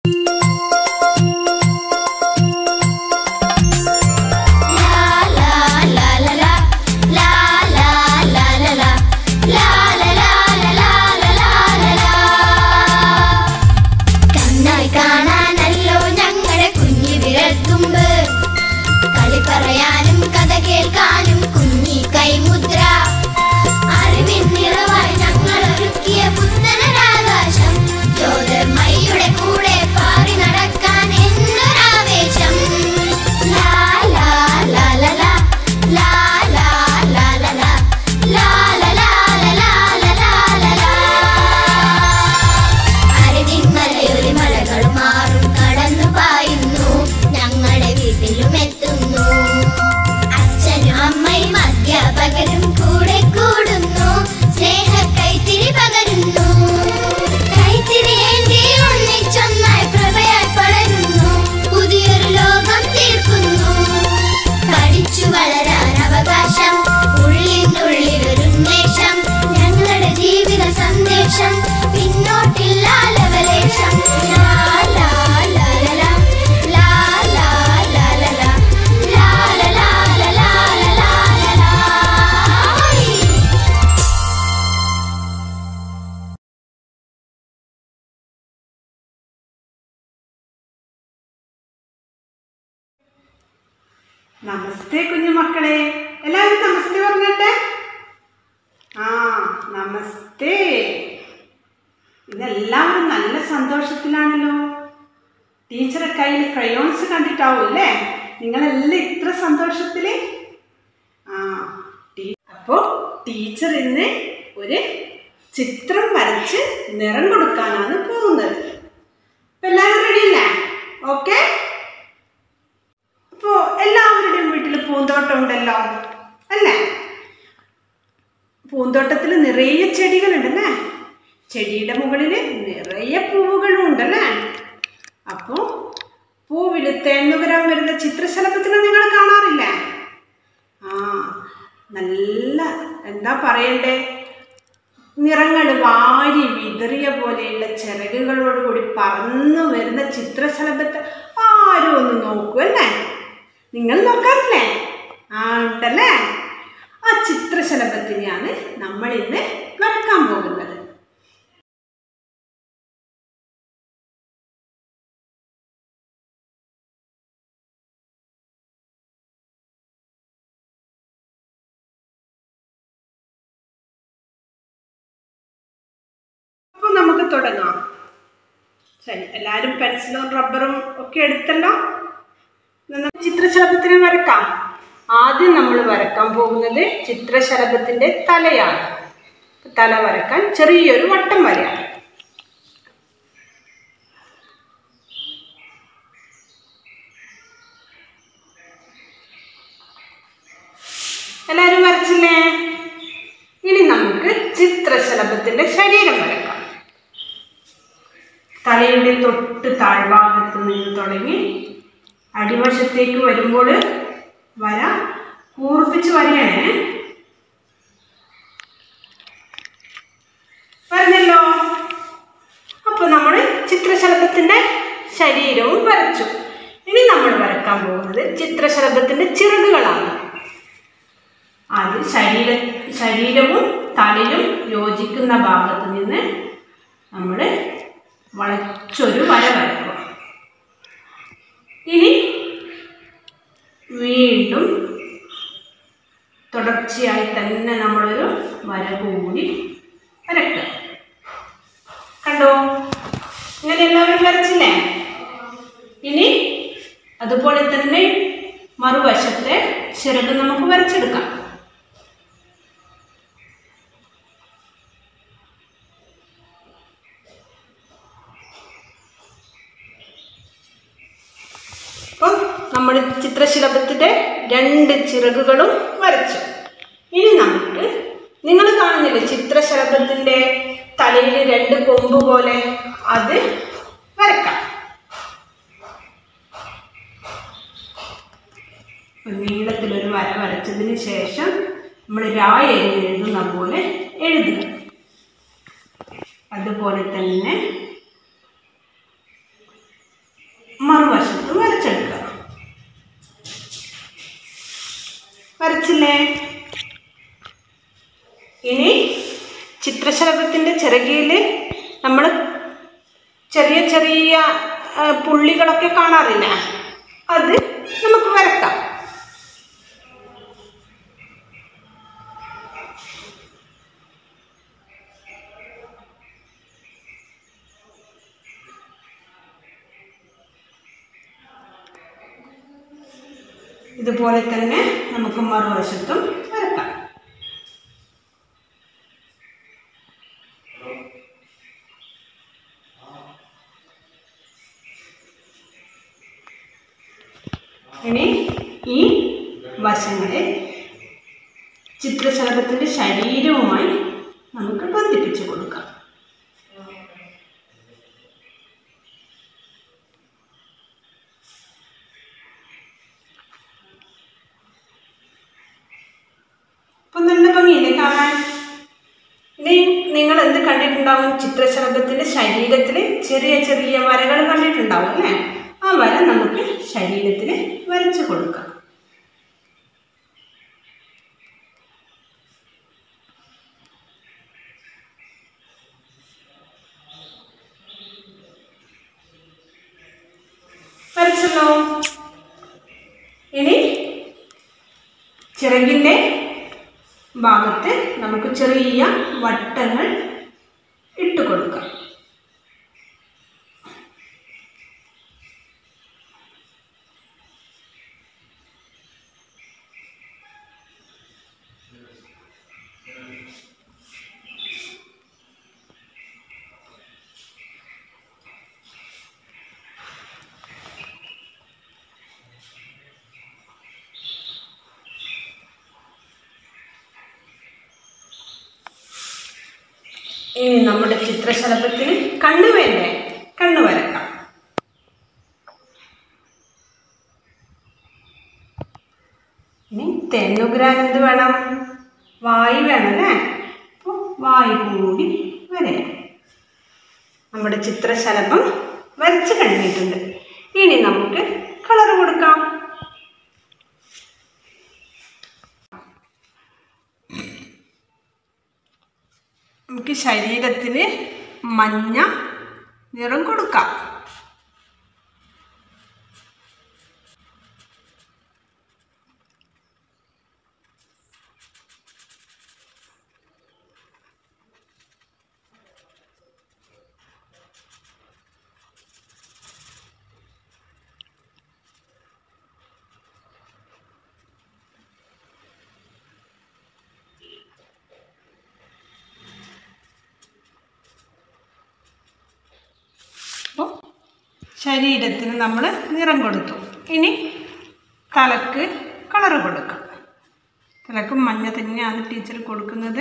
കണ്ണായി കാണാനല്ലോ ഞങ്ങളുടെ കുഞ്ഞു വിരൽത്തുമ്പ് കളി പറയാനും കഥ കേൾക്കാനും കുഞ്ഞി കൈമുദ്ര അറിവിൻ നിറവായി ഞങ്ങൾ ഒരുക്കിയ പുത്തനരാകാശം ജ്യോതിർമയുടെ കൂടെ പാറി നടക്കാൻ എന്നൊരാവേശം ലാ ലാ ലാ ലാ ലാ ലാ ലാ ലാ ലാ ലാ ലാ ലാ ലാ ലാ ലാ ലാ ലാ ലാ അറിവിൻ മലയൊരു മലകളും മാറും കടന്നു പായുന്നു ഞങ്ങളുടെ വീട്ടിലും എത്തുന്നു അച്ഛനും അമ്മയും അധ്യാപകരും കൂടെ കൂടുന്നു സ്നേഹ കൈത്തിരി പകരുന്നു കൈത്തിരി ഏന്തി ഒന്നിച്ചൊന്നായി പ്രഭയായി പടരുന്നു പുതിയൊരു ലോകം തീർക്കുന്നു പഠിച്ചു വളരാൻ അവകാശം ഉള്ളിനുള്ളിലൊരു ഉന്മേഷം ഞങ്ങളുടെ ജീവിത സന്ദേശം പിന്നോട്ടില്ല ലവലേശം ലാ ലാ ലാ ലാ ലാ ലാ ലാ ലാ ലാ ലാ ലാ ലാ ലാ ലാ ലാ ലാ ലാ ലാ ഹോയ്. നമസ്തേ കുഞ്ഞുമക്കളെ എല്ലാവരും നമസ്തേ പറഞ്ഞിട്ടെ ആ നമസ്തേ ഇതെല്ലാവരും നല്ല സന്തോഷത്തിലാണല്ലോ ടീച്ചറെ കയ്യിൽ ക്രയോൺസ് കണ്ടിട്ടാവും അല്ലേ നിങ്ങളെല്ലാം ഇത്ര സന്തോഷത്തില് ആ ടീ- അപ്പോ ടീച്ചർ ഇന്ന് ഒരു ചിത്രം വരച്ച് നിറം കൊടുക്കാനാണ് പോകുന്നത് അപ്പൊ എല്ലാവരും റെഡി അല്ലേ ഓക്കെ അപ്പോ എല്ലാവരുടെയും വീട്ടിൽ പൂന്തോട്ടം ഉണ്ടല്ലോ അല്ലേ പൂന്തോട്ടത്തിൽ നിറയെ ചെടികളുണ്ടല്ലേ ചെടിയുടെ മുകളിൽ നിറയെ പൂവുകളും ഉണ്ടല്ലേ അപ്പോൾ പൂവിൽ തേന്നുകരാൻ വരുന്ന ചിത്രശലഭത്തിനെ നിങ്ങൾ കാണാറില്ലേ ആ നല്ല എന്താ പറയണ്ടേ നിറങ്ങൾ വാരി വിതറിയ പോലെയുള്ള ചിറകുകളോട് കൂടി പറന്നു വരുന്ന ചിത്രശലഭത്തെ ആരും ഒന്ന് നോക്കൂ അല്ലേ നിങ്ങൾ നോക്കാറില്ലേ ആ ഉണ്ടല്ലേ ആ ചിത്രശലഭത്തിനെയാണ് നമ്മൾ ഇന്ന് വരക്കാൻ പോകുന്നത് അപ്പൊ നമുക്ക് തുടങ്ങാം ശരി എല്ലാവരും പെൻസിലും റബ്ബറും ഒക്കെ എടുത്തല്ലോ എന്നാ നമുക്ക് ചിത്രശലഭത്തിനെ വരക്കാം ആദ്യം നമ്മൾ വരക്കാൻ പോകുന്നത് ചിത്രശലഭത്തിന്റെ തലയാണ് തല വരക്കാൻ ചെറിയൊരു വട്ടം വരയാണ് എല്ലാവരും വരച്ചില്ലേ ഇനി നമുക്ക് ചിത്രശലഭത്തിന്റെ ശരീരം വരക്കാം തലയുടെ തൊട്ട് താഴ്ഭാഗത്ത് നിന്ന് തുടങ്ങി അടിവശത്തേക്ക് വരുമ്പോൾ വര കൂർപ്പിച്ച് വരികയാണ് പറഞ്ഞല്ലോ അപ്പൊ നമ്മൾ ചിത്രശലഭത്തിന്റെ ശരീരവും വരച്ചു ഇനി നമ്മൾ വരക്കാൻ പോകുന്നത് ചിത്രശലഭത്തിന്റെ ചിറകുകളാണ് അത് ശരീര ശരീരവും തലയും യോജിക്കുന്ന ഭാഗത്ത് നിന്ന് നമ്മൾ വളച്ചൊരു വര വരക്കുക ഇനി വീണ്ടും തുടർച്ചയായി തന്നെ നമ്മളൊരു വര കൂടി വരക്കുക കണ്ടോ ഇങ്ങനെ എല്ലാവരും വരച്ചില്ലേ ഇനി അതുപോലെ തന്നെ മറുവശത്തെ ചിറക് നമുക്ക് വരച്ചെടുക്കാം അപ്പം നമ്മൾ ചിത്രശലഭത്തിൻ്റെ രണ്ട് ചിറകുകളും വരച്ചു ഇനി നമുക്ക് നിങ്ങൾ കാണുന്നില്ലേ ചിത്രശലഭത്തിൻ്റെ തലയിൽ രണ്ട് കൊമ്പ് പോലെ അത് വരക്കാം ഒരു നീളത്തിലൊരു വര വരച്ചതിന് ശേഷം നമ്മൾ രായ എഴുതുന്ന പോലെ എഴുതുക അതുപോലെ തന്നെ ചിത്രശലഭത്തിൻ്റെ ചിറകിൽ നമ്മൾ ചെറിയ ചെറിയ ആ, പുള്ളികളൊക്കെ കാണാറില്ല അത് നമുക്ക് വരക്കാം ഇതുപോലെ തന്നെ നമുക്ക് മറുവശത്തും വരക്കാം ഇനി ഈ വശങ്ങളെ ചിത്രശലഭത്തിൻ്റെ ശരീരവുമായി നമുക്ക് ബന്ധിപ്പിച്ചു കൊടുക്കാം അപ്പം നല്ല ഭംഗിയില്ലേ കാണാൻ ഇനി നിങ്ങൾ എന്ത് കണ്ടിട്ടുണ്ടാവും ചിത്രശലഭത്തിൻ്റെ ശരീരത്തിൽ ചെറിയ ചെറിയ വരകൾ കണ്ടിട്ടുണ്ടാവും അല്ലേ ആ വര നമുക്ക് ശരീരത്തിൽ വരച്ചു കൊടുക്കാം വരച്ചല്ലോ ഇനി ചിറകിൻ്റെ ഭാഗത്ത് നമുക്ക് ചെറിയ വട്ടങ്ങൾ ഇട്ട് കൊടുക്കാം ഇനി നമ്മുടെ ചിത്രശലഭത്തിന് കണ്ണ് വേണ്ടേ കണ്ണ് വരക്കാം ഇനി തെന്നുകുരാൻ എന്ത് വേണം വായു വേണം അല്ലേ അപ്പോൾ വായു കൂടി വരയാം നമ്മുടെ ചിത്രശലഭം വരച്ച് കഴിഞ്ഞിട്ടുണ്ട് ഇനി നമുക്ക് കളർ കൊടുക്കാം നമുക്ക് ശരീരത്തിന് മഞ്ഞ നിറം കൊടുക്കാം അപ്പോൾ ശരീരത്തിന് നമ്മൾ നിറം കൊടുത്തു ഇനി തലക്ക് കളർ കൊടുക്കാം തലക്ക് മഞ്ഞ തന്നെയാണ് ടീച്ചർ കൊടുക്കുന്നത്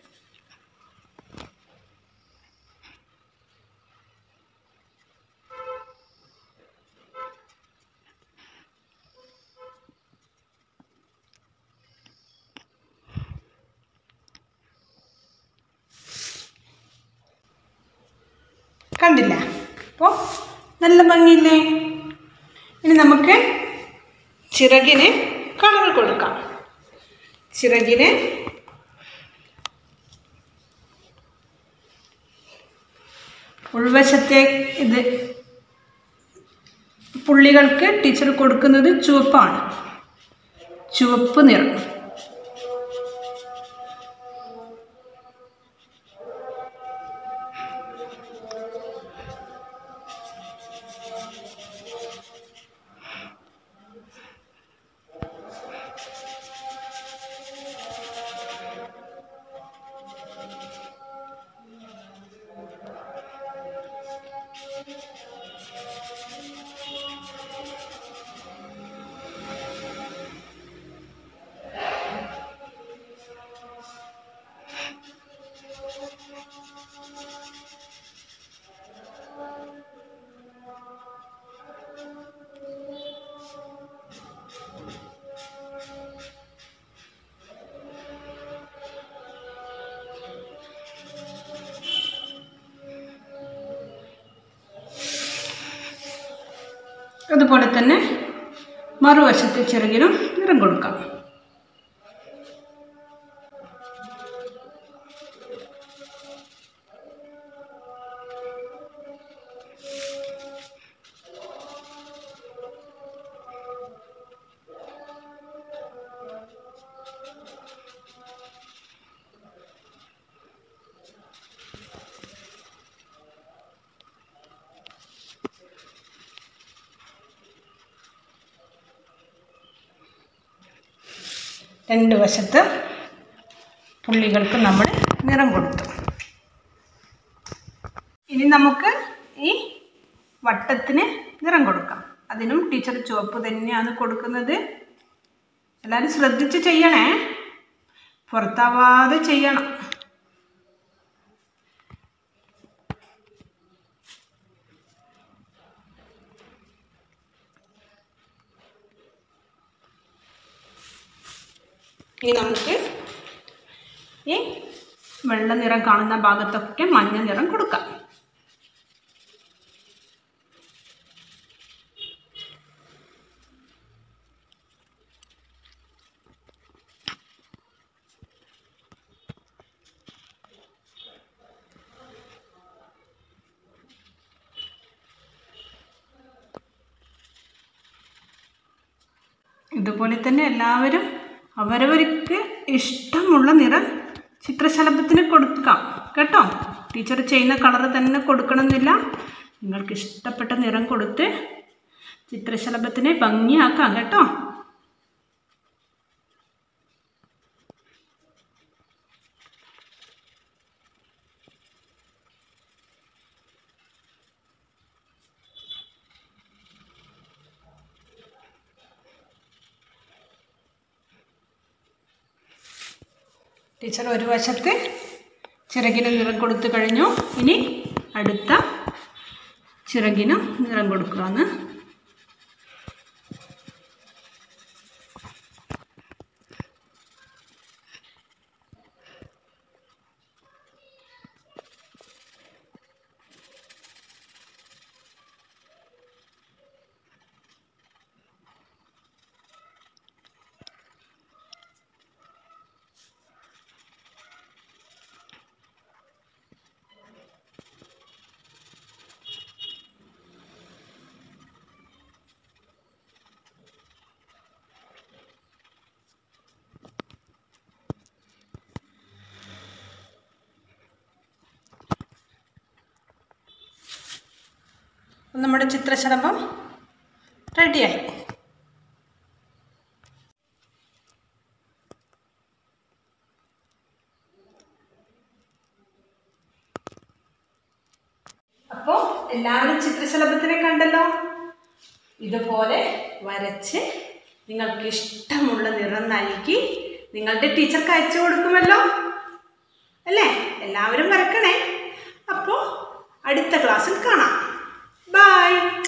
കണ്ടില്ല അപ്പോൾ നല്ല ഭംഗിയില്ലേ ഇനി നമുക്ക് ചിറകിന് കളർ കൊടുക്കാം ചിറകിന് ഉൾവശത്തെ ഇത് പുള്ളികൾക്ക് ടീച്ചർ കൊടുക്കുന്നത് ചുവപ്പാണ് ചുവപ്പ് നിറം അതുപോലെ തന്നെ മറുവശത്തെ ചിറകിനും നിറം കൊടുക്കാം രണ്ട് വശത്ത് പുള്ളികൾക്ക് നമ്മൾ നിറം കൊടുത്തു ഇനി നമുക്ക് ഈ വട്ടത്തിന് നിറം കൊടുക്കാം അതിനും ടീച്ചർ ചുവപ്പ് തന്നെയാണ് കൊടുക്കുന്നത് എല്ലാവരും ശ്രദ്ധിച്ച് ചെയ്യണേ പുറത്താവാതെ ചെയ്യണം ഇനി നമുക്ക് ഈ വെള്ള നിറം കാണുന്ന ഭാഗത്തൊക്കെ മഞ്ഞ നിറം കൊടുക്കാം ഇതുപോലെ തന്നെ എല്ലാവരും അവരവർക്ക് ഇഷ്ടമുള്ള നിറം ചിത്രശലഭത്തിന് കൊടുക്കാം കേട്ടോ ടീച്ചർ ചെയ്യുന്ന കളർ തന്നെ കൊടുക്കണമെന്നില്ല നിങ്ങൾക്ക് ഇഷ്ടപ്പെട്ട നിറം കൊടുത്ത് ചിത്രശലഭത്തിനെ ഭംഗിയാക്കാം കേട്ടോ ടീച്ചർ ഒരു വശത്ത് ചിറകിന് നിറം കൊടുത്തു കഴിഞ്ഞു ഇനി അടുത്ത ചിറകിനും നിറം കൊടുക്കുകയാണ് നമ്മുടെ ചിത്രശലഭം റെഡിയായി അപ്പോൾ എല്ലാവരും ചിത്രശലഭത്തിനെ കണ്ടല്ലോ ഇതുപോലെ വരച്ച് നിങ്ങൾക്ക് ഇഷ്ടമുള്ള നിറം നൽകി നിങ്ങളുടെ ടീച്ചർക്ക് അയച്ചു കൊടുക്കുമല്ലോ അല്ലേ എല്ലാവരും വരക്കണേ അപ്പോൾ അടുത്ത ക്ലാസ്സിൽ കാണാം ബൈ